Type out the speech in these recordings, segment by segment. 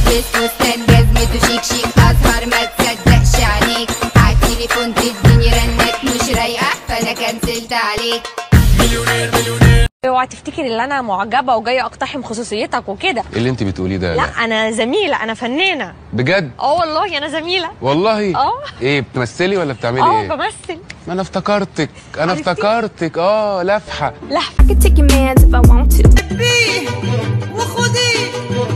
بلبس فستان جزمته شيك شيك أزهر ما تصدقش عينيك عالتليفون تديني رنات مش رايقة فأنا كنسلت عليك اوعى تفتكر ان انا معجبه وجايه اقتحم خصوصيتك وكده ايه اللي انت بتقوليه ده لا انا زميله انا فنانه بجد اه والله انا زميله والله اه. ايه بتمثلي ولا بتعملي اه ايه بمثل ما انا افتكرتك انا عرفتي؟ افتكرتك اه لفحه لا I could take your mans if I want to. وخدي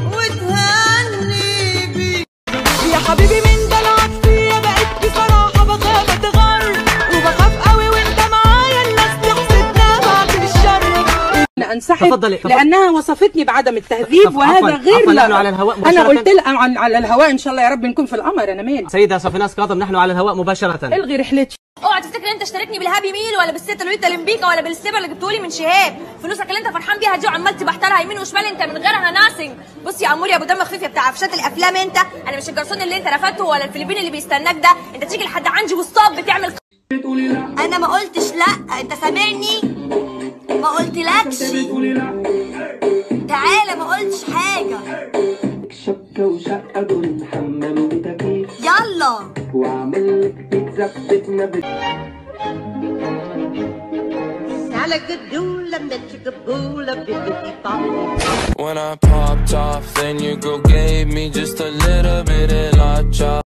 وتهني بيه يا حبيبي من دلعك فيا بقيت بصراحة بخاف اتغر وبخاف قوي وانت معايا الناس تحسدنا بعد الشر أنا انسحب تفضلي، تفضلي. لانها وصفتني بعدم التهذيب عفوا، وهذا غير عفوا، لا نحن على الهواء انا مباشرة. قلت لها عن- على الهواء ان شاء الله يا رب نكون في القمر انا مالي سيدة صفيناس كاظم نحن على الهواء مباشرة الغي رحلتي اوعى تفتكر انت اشتريتني بالهابي ميل ولا بالست لويتا لمبيكا ولا بالسليبر اللي جبتهولي من شهاب فلوسك اللي انت فرحان بيها دي وعمال تبحترها يمين وشمال انت من غيرها ناسنج بص يا عمور يا ابو دم خفيف يا بتاع عفشات الافلام انت انا مش الجرسون اللي انت رفدته ولا الفلبيني اللي بيستناك ده انت تيجي لحد عندي والصاب بتعمل انا ما قلتش لا انت سامعني ما قلتلكش تعالى ما قلتش حاجه شبكة وشقة دول حمام وتكييف يلا وأعمل لك بيتزا بيتنا بت... When I popped off, then your girl gave me just a little bit of la chop.